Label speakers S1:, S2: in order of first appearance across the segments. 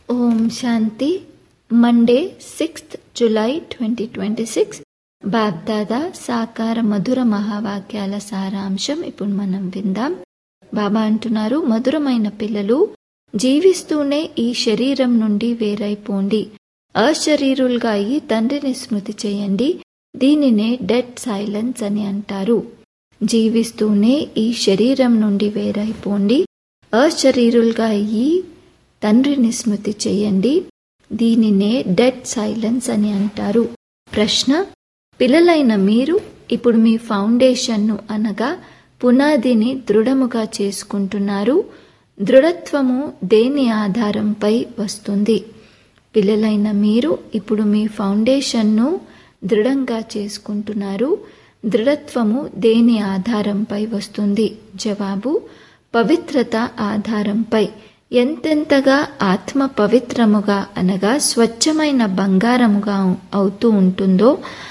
S1: ఓం శాంతి Monday sixth July twenty twenty six BapDada సాకార మధుర మహావాక్యాల సారాంశం ఇప్పుడు మనం విందాం బాబా అంటున్నారు మధురమైన పిల్లలు జీవిస్తూనే ఈ శరీరం నుండి వేరైపోండి అశరీరులుగా అయి తండ్రిని స్మృతి చేయండి దీనినే డెడ్ సైలెన్స్ అని అంటారు జీవిస్తూనే ఈ శరీరం నుండి వేరైపోండి అశరీరులుగా అయ్యి తండ్రిని స్మృతి చేయండి దీనినే డెడ్ సైలెన్స్ అని అంటారు ప్రశ్న పిల్లలైన మీరు ఇప్పుడు మీ ఫౌండేషన్ను అనగా పునాదిని దృఢముగా చేసుకుంటున్నారు దృఢత్వము దేని ఆధారంపై వస్తుంది పిల్లలైన మీరు ఇప్పుడు మీ ఫౌండేషన్ను దృఢంగా చేసుకుంటున్నారు దృఢత్వము దేని ఆధారంపై వస్తుంది జవాబు పవిత్రత ఆధారంపై ఎంతెంతగా ఆత్మ పవిత్రముగా అనగా స్వచ్ఛమైన బంగారముగా అవుతూ ఉంటుందో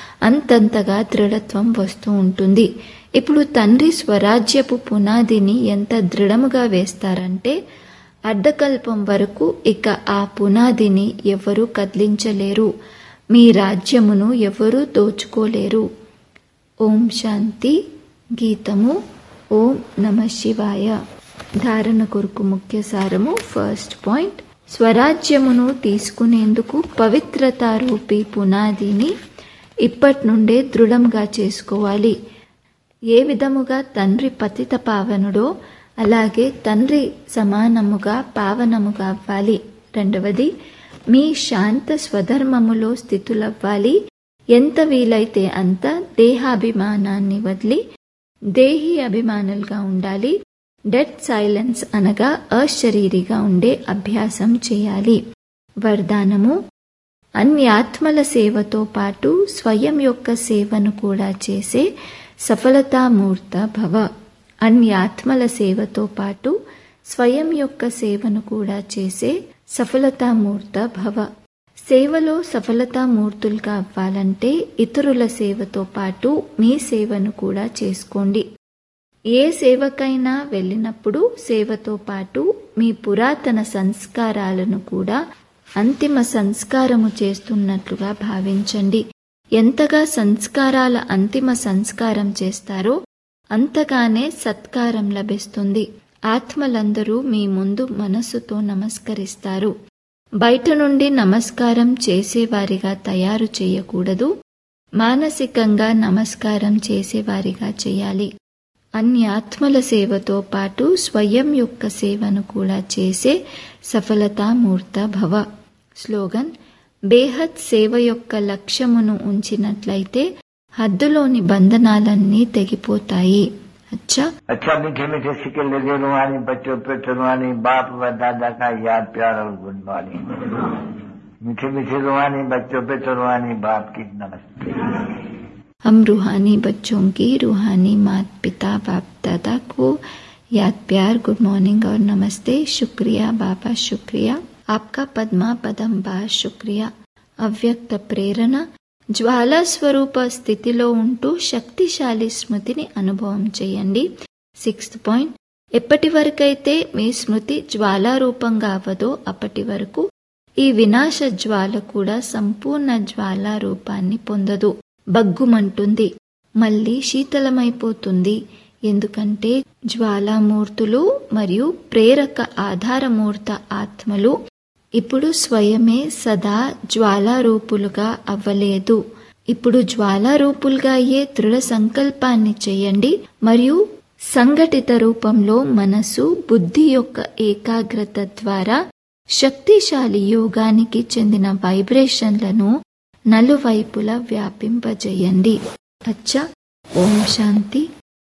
S1: అంతంతగా దృఢత్వం వస్తూ ఉంటుంది ఇప్పుడు తండ్రి స్వరాజ్యపు పునాదిని ఎంత దృఢముగా వేస్తారంటే అర్ధకల్పం వరకు ఇక ఆ పునాదిని ఎవరూ కదిలించలేరు మీ రాజ్యమును ఎవరూ దోచుకోలేరు ఓం శాంతి గీతము ఓం నమ శివాయ ధారణ కొరకు ముఖ్య సారము ఫస్ట్ పాయింట్ స్వరాజ్యమును తీసుకునేందుకు పవిత్రత రూపీ పునాదిని ఇప్పటి నుండే దృఢంగా చేసుకోవాలి ఏ విధముగా తండ్రి పతిత పావనుడో అలాగే తండ్రి సమానముగా పావనముగా అవ్వాలి రెండవది మీ శాంత స్వధర్మములో స్థితులవ్వాలి ఎంత వీలైతే అంత దేహాభిమానాన్ని వదిలి దేహి అభిమానులుగా ఉండాలి డెడ్ సైలెన్స్ అనగా అశరీరిగా ఉండే అభ్యాసం చేయాలి వరదానము అన్యాత్మల సేవతో పాటు స్వయం యొక్క సేవను కూడా చేసే సఫలతామూర్త భవ అన్యాత్మల సేవతో పాటు స్వయం యొక్క సేవను కూడా చేసే సఫలతామూర్త భవ సేవలో సఫలతామూర్తులుగా అవ్వాలంటే ఇతరుల సేవతో పాటు మీ సేవను కూడా చేసుకోండి ఏ సేవకైనా వెళ్ళినప్పుడు సేవతో పాటు మీ పురాతన సంస్కారాలను కూడా అంతిమ సంస్కారము చేస్తున్నట్లుగా భావించండి ఎంతగా సంస్కారాల అంతిమ సంస్కారం చేస్తారో అంతగానే సత్కారం లభిస్తుంది ఆత్మలందరూ మీ ముందు మనస్సుతో నమస్కరిస్తారు బయట నుండి నమస్కారం చేసేవారిగా తయారు చేయకూడదు మానసికంగా నమస్కారం చేసేవారిగా చేయాలి అన్ని ఆత్మల సేవతో పాటు స్వయం యొక్క సేవను కూడా చేసే సఫలతామూర్త భవ స్లోగన్ బేహద్ సేవ యొక్క లక్ష్యమును ఉంచినట్లయితే హద్దులోని బంధనాలన్నీ తెగిపోతాయి अच्छा
S2: अच्छा मीठे मीठे सिक्के लगे रुहानी बच्चों पे रुहानी बाप व दादा का याद प्यार और गुड मॉर्निंग मीठे मीठे रुहानी बच्चों पे रुहानी बाप की नमस्ते
S1: हम रूहानी बच्चों की रूहानी माता पिता बाप दादा को याद प्यार गुड मॉर्निंग और नमस्ते शुक्रिया बाबा शुक्रिया आपका पद्मा पदंबार शुक्रिया అవ్యక్త ప్రేరణ జ్వాలా స్వరూప స్థితిలో ఉంటూ శక్తిశాలి స్మృతిని అనుభవం చేయండి సిక్స్త్ పాయింట్ ఎప్పటి వరకైతే మీ స్మృతి జ్వాలా రూపంగా అవ్వదో అప్పటి వరకు ఈ వినాశ జ్వాల కూడా సంపూర్ణ జ్వాలా రూపాన్ని పొందదు బగ్గుమంటుంది మళ్ళీ శీతలమైపోతుంది ఎందుకంటే జ్వాలామూర్తులు మరియు ప్రేరక ఆధారమూర్త ఆత్మలు ఇప్పుడు స్వయమే సదా జ్వాలారూపులుగా అవ్వలేదు ఇప్పుడు జ్వాలారూపులుగా అయ్యే దృఢ సంకల్పాన్ని చేయండి మరియు సంఘటిత రూపంలో మనసు బుద్ధి యొక్క ఏకాగ్రత ద్వారా శక్తిశాలి యోగానికి చెందిన వైబ్రేషన్లను నలువైపులా వ్యాపింపజేయండి అచ్చా ఓం శాంతి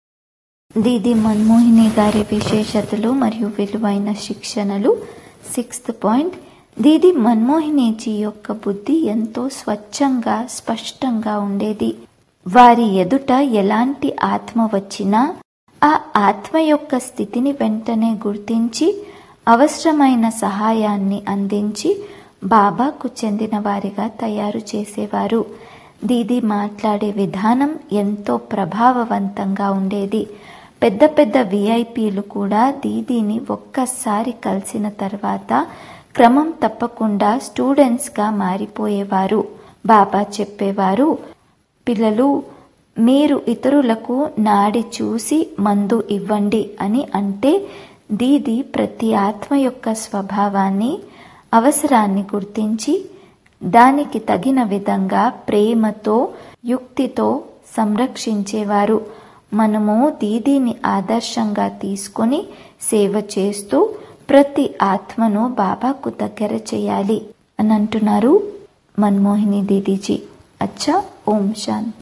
S1: దీది మన్మోహిని గారి విశేషతలు మరియు విలువైన శిక్షణలు సిక్స్త్ పాయింట్ దీది మన్మోహినీజీ యొక్క బుద్ధి ఎంతో స్వచ్ఛంగా స్పష్టంగా ఉండేది వారి ఎదుట ఎలాంటి ఆత్మ వచ్చినా ఆ ఆత్మ యొక్క స్థితిని వెంటనే గుర్తించి అవసరమైన సహాయాన్ని అందించి బాబాకు చెందిన వారిగా తయారు చేసేవారు దీది మాట్లాడే విధానం ఎంతో ప్రభావవంతంగా ఉండేది పెద్ద పెద్ద విఐపీలు కూడా దీదీని ఒక్కసారి కలిసిన తర్వాత క్రమం తప్పకుండా స్టూడెంట్స్గా మారిపోయేవారు బాబా చెప్పేవారు పిల్లలు మీరు ఇతరులకు నాడి చూసి మందు ఇవ్వండి అని అంటే దీది ప్రతి ఆత్మ యొక్క స్వభావాన్ని అవసరాన్ని గుర్తించి దానికి తగిన విధంగా ప్రేమతో యుక్తితో సంరక్షించేవారు మనము దీదీని ఆదర్శంగా తీసుకొని సేవ చేస్తూ ప్రతి ఆత్మను బాబాకు దగ్గర చేయాలి అని అంటున్నారు మన్మోహిని దీదీజీ అచ్చా ఓం శాంతి